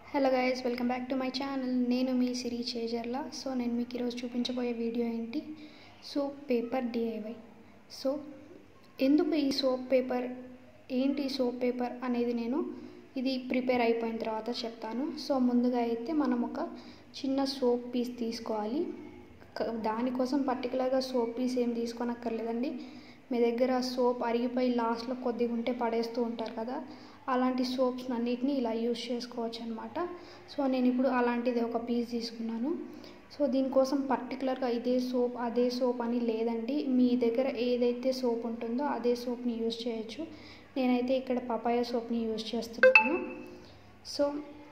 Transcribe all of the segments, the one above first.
hello guys welcome back to my channel నేను మీ సిరి Chejarla so నేను మీకు ఈరోజు చూపించబోయే వీడియో ఏంటి సోప్ పేపర్ డిఐవై సో ఎందుకు ఈ సోప్ పేపర్ ఏంటి సోప్ పేపర్ అనేది నేను ఇది ప్రిపేర్ అయిపోయిన తర్వాత చెప్తాను సో ముందుగా అయితే మనం ఒక చిన్న సోప్ పీస్ తీసుకోవాలి క- దానికోసం పర్టికులర్గా సోప్ పీస్ ఏం తీసుకోనక్కర్లేదండి మీ దగ్గర సోప్ అరిగిపోయి లాస్ట్లో కొద్దిగా ఉంటే పడేస్తూ ఉంటారు కదా అలాంటి సోప్స్ అన్నిటిని ఇలా యూస్ చేసుకోవచ్చు అనమాట సో నేను ఇప్పుడు అలాంటిది ఒక పీస్ తీసుకున్నాను సో దీనికోసం పర్టికులర్గా ఇదే సోప్ అదే సోప్ అని లేదండి మీ దగ్గర ఏదైతే సోప్ ఉంటుందో అదే సోప్ని యూస్ చేయొచ్చు నేనైతే ఇక్కడ పపాయ సోప్ని యూస్ చేస్తున్నాను సో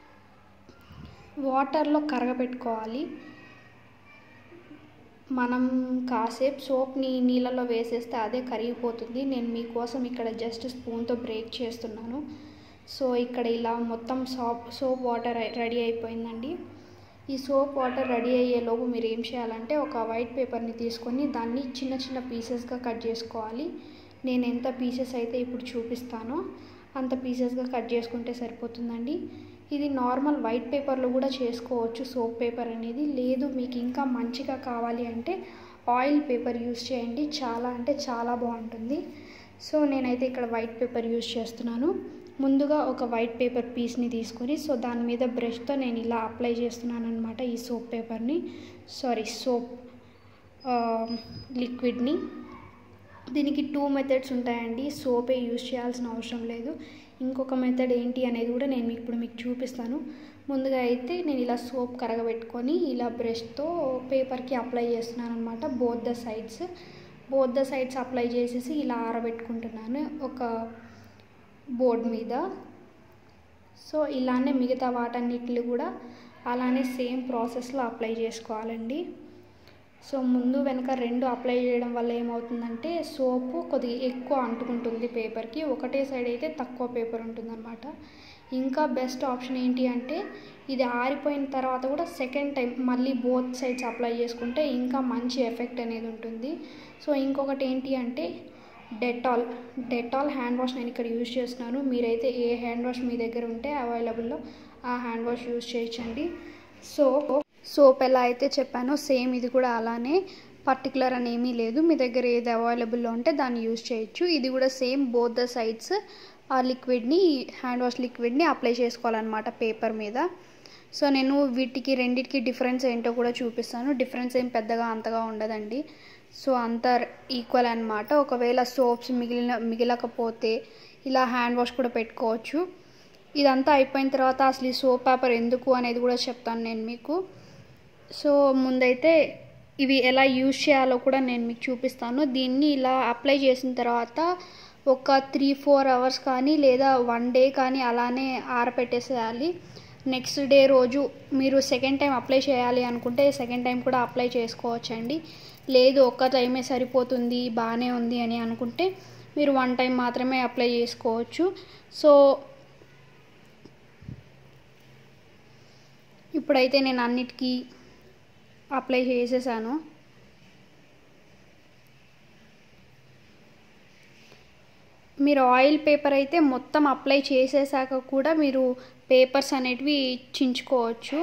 వాటర్లో కరగబెట్టుకోవాలి మనం కాసేపు సోప్ని నీళ్ళలో వేసేస్తే అదే కరిగిపోతుంది నేను మీకోసం ఇక్కడ జస్ట్ స్పూన్తో బ్రేక్ చేస్తున్నాను సో ఇక్కడ ఇలా మొత్తం సోప్ సోప్ వాటర్ రెడీ అయిపోయిందండి ఈ సోప్ వాటర్ రెడీ అయ్యేలోపు మీరు ఏం చేయాలంటే ఒక వైట్ పేపర్ని తీసుకొని దాన్ని చిన్న చిన్న పీసెస్గా కట్ చేసుకోవాలి నేను ఎంత పీసెస్ అయితే ఇప్పుడు చూపిస్తానో అంత పీసెస్గా కట్ చేసుకుంటే సరిపోతుందండి ఇది నార్మల్ వైట్ పేపర్లో కూడా చేసుకోవచ్చు సోప్ పేపర్ అనేది లేదు మీకు ఇంకా మంచిగా కావాలి అంటే ఆయిల్ పేపర్ యూస్ చేయండి చాలా అంటే చాలా బాగుంటుంది సో నేనైతే ఇక్కడ వైట్ పేపర్ యూస్ చేస్తున్నాను ముందుగా ఒక వైట్ పేపర్ పీస్ని తీసుకొని సో దాని మీద బ్రష్తో నేను ఇలా అప్లై చేస్తున్నాను అనమాట ఈ సోప్ పేపర్ని సారీ సోప్ లిక్విడ్ని దీనికి టూ మెథడ్స్ ఉంటాయండి సోపే యూజ్ చేయాల్సిన అవసరం లేదు ఇంకొక మెథడ్ ఏంటి అనేది కూడా నేను ఇప్పుడు మీకు చూపిస్తాను ముందుగా అయితే నేను ఇలా సోప్ కరగబెట్టుకొని ఇలా బ్రష్తో పేపర్కి అప్లై చేస్తున్నాను అనమాట both the sides both the sides apply చేసేసి ఇలా ఆరబెట్టుకుంటున్నాను ఒక బోర్డ్ మీద సో ఇలానే మిగతా వాటన్నిటిని కూడా అలానే సేమ్ ప్రాసెస్లో అప్లై చేసుకోవాలండి సో ముందు వెనక రెండు అప్లై చేయడం వల్ల ఏమవుతుందంటే సోపు కొద్దిగా ఎక్కువ అంటుకుంటుంది పేపర్కి ఒకటే సైడ్ అయితే తక్కువ పేపర్ ఉంటుందన్నమాట ఇంకా బెస్ట్ ఆప్షన్ ఏంటి అంటే ఇది ఆరిపోయిన తర్వాత కూడా సెకండ్ టైం మళ్ళీ బోత్ సైడ్స్ అప్లై చేసుకుంటే ఇంకా మంచి ఎఫెక్ట్ అనేది ఉంటుంది సో ఇంకొకటి ఏంటి అంటే డెటాల్ డెటాల్ హ్యాండ్ వాష్ నేను ఇక్కడ యూజ్ చేస్తున్నాను మీరైతే ఏ హ్యాండ్ వాష్ మీ దగ్గర ఉంటే అవైలబుల్లో ఆ హ్యాండ్ వాష్ యూజ్ చేయొచ్చండి సో సోప్ ఎలా అయితే చెప్పానో సేమ్ ఇది కూడా అలానే పర్టికులర్ అని ఏమీ లేదు మీ దగ్గర ఏది అవైలబుల్లో ఉంటే దాన్ని యూజ్ చేయొచ్చు ఇది కూడా సేమ్ బోత్ ద సైడ్స్ ఆ లిక్విడ్ని హ్యాండ్ వాష్ లిక్విడ్ని అప్లై చేసుకోవాలన్నమాట పేపర్ మీద సో నేను వీటికి రెండిటికి డిఫరెన్స్ ఏంటో కూడా చూపిస్తాను డిఫరెన్స్ ఏం పెద్దగా అంతగా ఉండదండి సో అంత ఈక్వల్ అనమాట ఒకవేళ సోప్స్ మిగిలిన మిగిలకపోతే ఇలా హ్యాండ్ వాష్ కూడా పెట్టుకోవచ్చు ఇదంతా అయిపోయిన తర్వాత అసలు ఈ సోప్ పేపర్ ఎందుకు అనేది కూడా చెప్తాను నేను మీకు సో ముందైతే ఇవి ఎలా యూజ్ చేయాలో కూడా నేను మీకు చూపిస్తాను దీన్ని ఇలా అప్లై చేసిన తర్వాత ఒక త్రీ ఫోర్ అవర్స్ కానీ లేదా వన్ డే కానీ అలానే ఆరపెట్టేసేయాలి నెక్స్ట్ డే రోజు మీరు సెకండ్ టైం అప్లై చేయాలి అనుకుంటే సెకండ్ టైం కూడా అప్లై చేసుకోవచ్చండి లేదు ఒక్క టైమే సరిపోతుంది బాగానే ఉంది అని అనుకుంటే మీరు వన్ టైం మాత్రమే అప్లై చేసుకోవచ్చు సో ఇప్పుడైతే నేను అన్నిటికీ అప్లై చేసేసాను మీరు ఆయిల్ పేపర్ అయితే మొత్తం అప్లై చేసేసాక కూడా మీరు పేపర్స్ అనేటివి చించుకోవచ్చు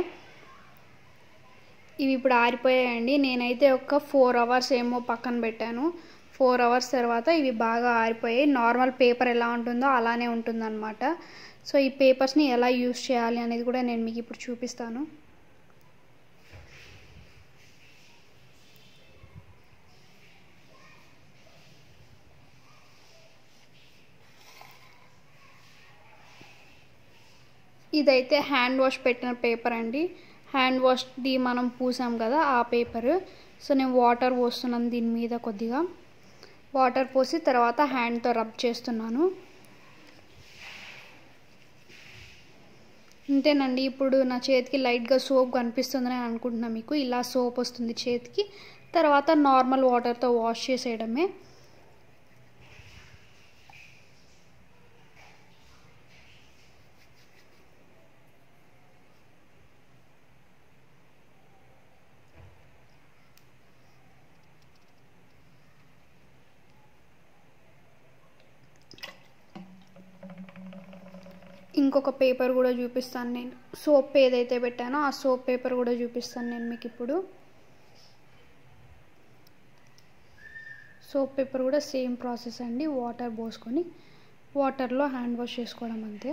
ఇవి ఇప్పుడు ఆరిపోయాయండి నేనైతే ఒక ఫోర్ అవర్స్ ఏమో పక్కన పెట్టాను ఫోర్ అవర్స్ తర్వాత ఇవి బాగా ఆరిపోయాయి నార్మల్ పేపర్ ఎలా ఉంటుందో అలానే ఉంటుందన్నమాట సో ఈ పేపర్స్ని ఎలా యూస్ చేయాలి అనేది కూడా నేను మీకు ఇప్పుడు చూపిస్తాను ఇదైతే హ్యాండ్ వాష్ పెట్టిన పేపర్ అండి హ్యాండ్ వాష్ది మనం పూసాం కదా ఆ పేపర్ సో నేను వాటర్ పోస్తున్నాను దీని మీద కొద్దిగా వాటర్ పోసి తర్వాత హ్యాండ్తో రబ్ చేస్తున్నాను అంతేనండి ఇప్పుడు నా చేతికి లైట్గా సోప్ కనిపిస్తుందని అనుకుంటున్నా మీకు ఇలా సోప్ వస్తుంది చేతికి తర్వాత నార్మల్ వాటర్తో వాష్ చేసేయడమే ఇంకొక పేపర్ కూడా చూపిస్తాను నేను సోప్ ఏదైతే పెట్టానో ఆ సోప్ పేపర్ కూడా చూపిస్తాను నేను మీకు ఇప్పుడు సోప్ పేపర్ కూడా సేమ్ ప్రాసెస్ అండి వాటర్ పోసుకొని వాటర్లో హ్యాండ్ వాష్ చేసుకోవడం అంతే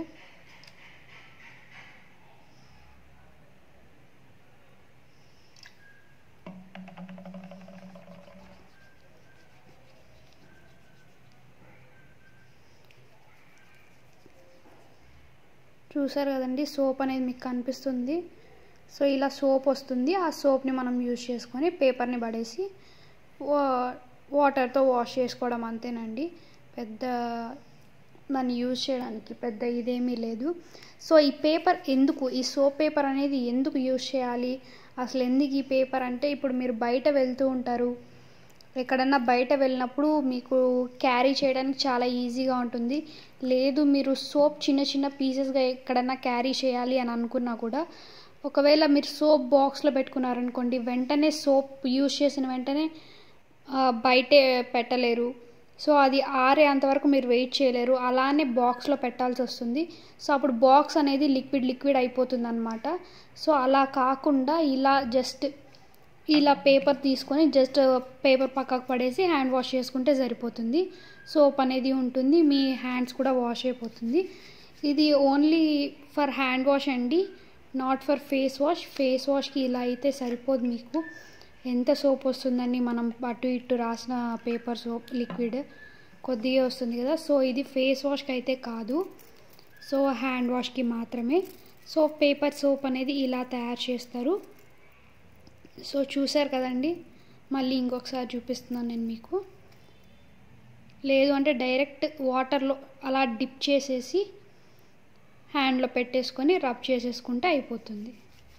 చూసారు కదండి సోప్ అనేది మీకు కనిపిస్తుంది సో ఇలా సోప్ వస్తుంది ఆ సోప్ని మనం యూజ్ చేసుకొని పేపర్ని పడేసి వాటర్తో వాష్ చేసుకోవడం అంతేనండి పెద్ద దాన్ని యూజ్ చేయడానికి పెద్ద ఇదేమీ లేదు సో ఈ పేపర్ ఎందుకు ఈ సోప్ పేపర్ అనేది ఎందుకు యూజ్ చేయాలి అసలు ఎందుకు ఈ పేపర్ అంటే ఇప్పుడు మీరు బయట వెళ్తూ ఉంటారు ఎక్కడన్నా బయట వెళ్ళినప్పుడు మీకు క్యారీ చేయడానికి చాలా ఈజీగా ఉంటుంది లేదు మీరు సోప్ చిన్న చిన్న పీసెస్గా ఎక్కడన్నా క్యారీ చేయాలి అని అనుకున్నా కూడా ఒకవేళ మీరు సోప్ బాక్స్లో పెట్టుకున్నారనుకోండి వెంటనే సోప్ యూజ్ చేసిన వెంటనే బయటే పెట్టలేరు సో అది ఆరే అంతవరకు మీరు వెయిట్ చేయలేరు అలానే బాక్స్లో పెట్టాల్సి వస్తుంది సో అప్పుడు బాక్స్ అనేది లిక్విడ్ లిక్విడ్ అయిపోతుంది అనమాట సో అలా కాకుండా ఇలా జస్ట్ ఇలా పేపర్ తీసుకొని జస్ట్ పేపర్ పక్కకు పడేసి హ్యాండ్ వాష్ చేసుకుంటే సరిపోతుంది సోప్ అనేది ఉంటుంది మీ హ్యాండ్స్ కూడా వాష్ అయిపోతుంది ఇది ఓన్లీ ఫర్ హ్యాండ్ వాష్ అండి not for face wash face వాష్కి ఇలా అయితే సరిపోదు మీకు ఎంత సోప్ వస్తుందండి మనం అటు ఇటు రాసిన పేపర్ సోప్ లిక్విడ్ కొద్దిగా వస్తుంది కదా సో ఇది ఫేస్ వాష్కి అయితే కాదు సో హ్యాండ్ వాష్కి మాత్రమే సో పేపర్ సోప్ అనేది ఇలా తయారు చేస్తారు సో చూసారు కదండి మళ్ళీ ఇంకొకసారి చూపిస్తున్నాను నేను మీకు లేదు అంటే డైరెక్ట్ వాటర్లో అలా డిప్ చేసేసి హ్యాండ్లో పెట్టేసుకొని రబ్ చేసేసుకుంటే అయిపోతుంది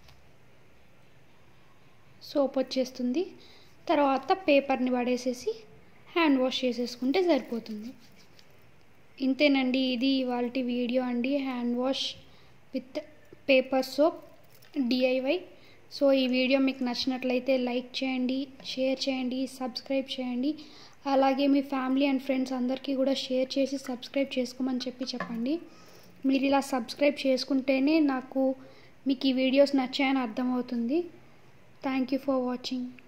సోప్ వచ్చేస్తుంది తర్వాత పేపర్ని పడేసేసి హ్యాండ్ వాష్ చేసేసుకుంటే సరిపోతుంది ఇంతేనండి ఇది ఇవాళ వీడియో అండి hand wash with paper soap DIY so ఈ వీడియో మీకు నచ్చినట్లయితే లైక్ చేయండి షేర్ చేయండి సబ్స్క్రైబ్ చేయండి అలాగే మీ ఫ్యామిలీ అండ్ ఫ్రెండ్స్ అందరికీ కూడా షేర్ చేసి సబ్స్క్రైబ్ చేసుకోమని చెప్పి చెప్పండి మీరు ఇలా సబ్స్క్రైబ్ చేసుకుంటేనే నాకు మీకు ఈ వీడియోస్ నచ్చాయని అర్థమవుతుంది థ్యాంక్ యూ ఫర్ వాచింగ్